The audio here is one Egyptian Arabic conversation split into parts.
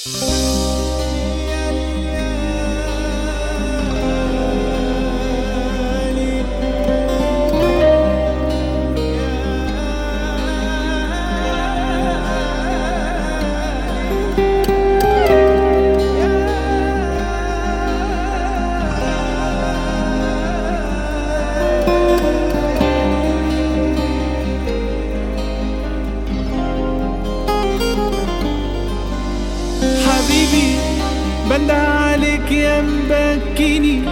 حبيبي بند عليك يا مبكيني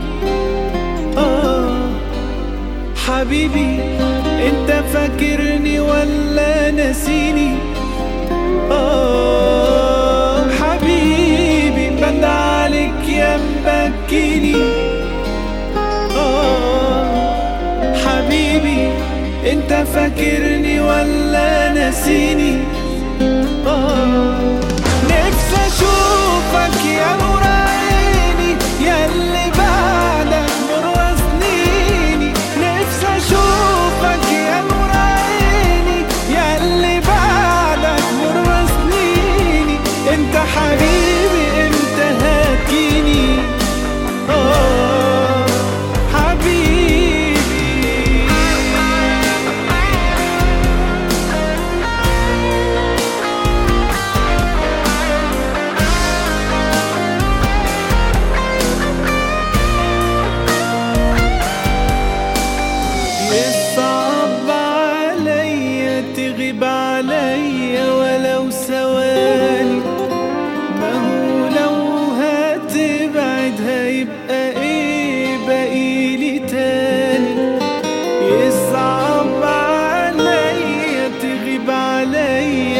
آه حبيبي انت فاكرني ولا نسيني آه حبيبي بند عليك يا مبكيني آه حبيبي انت فاكرني ولا نسيني آه نفسي اشوفك يا نور عيني يا اللي بعدك مر سنيني نفسي اشوفك يا نور عيني يا اللي بعدك مر سنيني انت حبيبي انت هاتيني اه حبيبي يصعب عليا تغيب عليا ولو ثواني ما هو لو هتبعد هيبقى ايه بقيلي تاني يصعب عليا تغيب عليا